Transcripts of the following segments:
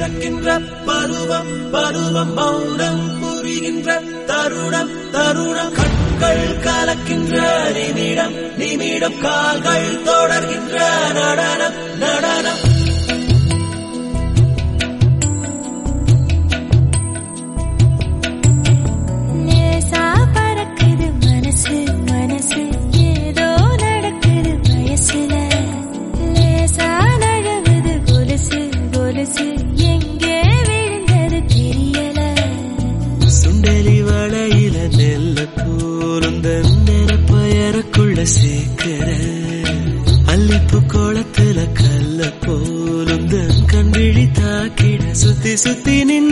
பிறக்கின்ற பருவம் பருவம் மௌனம் புரிகின்ற தருணம் தருணம் கண்கள் கலக்கின்ற நிமிடம் நிமிடம் கால்கள் தொடர்கின்ற நடனம் நடனம் லேசா பறக்குது மனசு மனசு ஏதோ நடக்குது வயசுல லேசா நழுவுது கொலுசு கொலுசு எங்கே விழுந்தது தெரியல சுண்டலி வளையில நெல்ல போருந்த நெருப்பயருக்குள்ள சேர்க்கிற அல்லிப்பு கோலத்துல கல்ல போலுந்த கண்விழி தாக்கிட சுத்தி சுத்தி நின்ன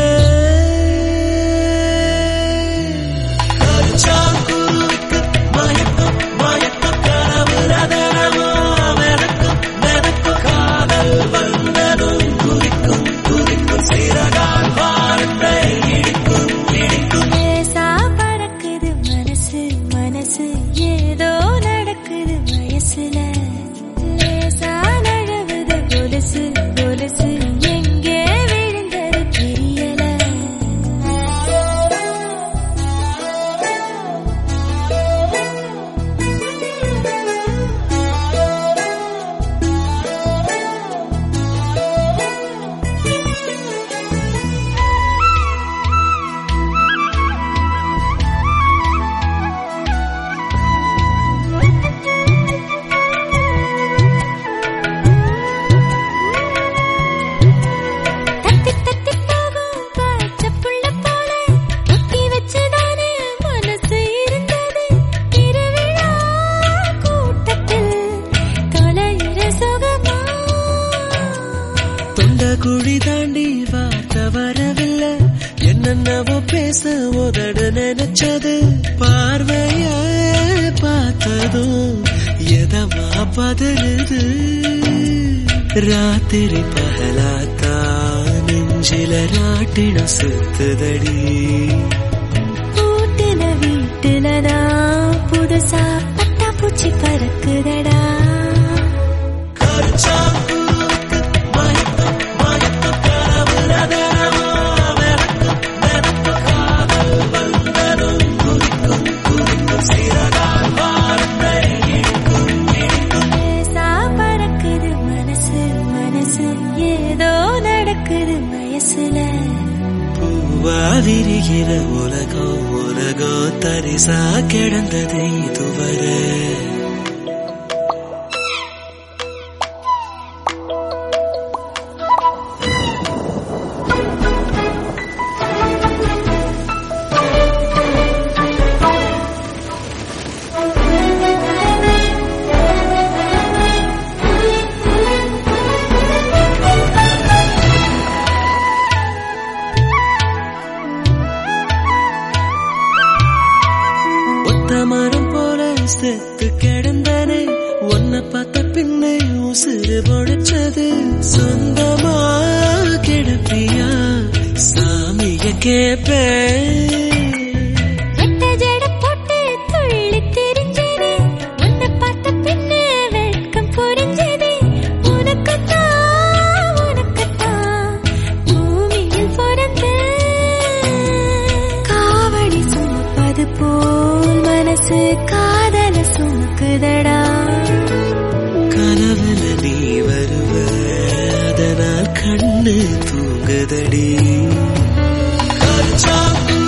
கருச்சாங்குருவிக்கு மயக்கம் மயக்கம் கனவு ரதனமோ மெதக்கும் மெதக்கும் காதல் வந்ததும் குதிக்கும் குதிக்கும் சிறகால் வாரத்தை இடிக்கும் இடிக்கும் லேசா பறக்குது மனசு மனசு ஏதோ நடக்குது வயசுல லேசா நழுவுது கொலுசு கொலுசு எங்கே விழுந்தது தெரியல தத்தி தத்தி போகும் காய்ச்சப்புள்ள போல ஒட்டி வச்சுதானே மனசு இருந்தது திருவிழா கூட்டத்தில் தொலைகிற சுகமா தொண்ட குழி தாண்டி வார்த்தை வரவில்லை என்னென்னவோ பேச உதடு நினைச்சது பார்வைய பார்த்ததும் எதமா பதறுது ராத்திரி பகலாத்தா நெஞ்சில ராட்டின சுத்துதடி கூட்டுல வீட்டுலதான் புதுசா பட்டாப்பூச்சி பறக்குதடா கருச்சாங்குருவிக்கு மயக்கம் மயக்கம் கனவு ரதனமோ மெதக்கும் மெதக்கும் காதல் வந்ததும் குதிக்கும் குதிக்கும் சிறகால் வாரத்தை இடிக்கும் இடிக்கும் லேசா பறக்குது மனசு மனசு ஏதோ நடக்குது வயசுல பூவா விரிகிற உலகம் உலகம் தரிசா கிடந்தது இதுவரை ஒத்த மரம் போல செத்து கிடந்தனே உன்னை பார்த்த பின்னே உசுறு பொழைச்சது சொந்தமா கிடப்பியா சாமிய கேப்பேன் ரெட்ட ஜட போட்டு துள்ளி திரிஞ்சேனே உன்னை பார்த்த பின்னே வெட்கம் புரிஞ்சதே உனக்குத்தான் உனக்குத்தான் பூமியில் பிறந்த காவடி சுமப்பது போல் மனசு காதல சுமக்குதடா கனவுல நீ வருவ அதனால் கண்ணு தூங்குதடி கருச்சாங்கு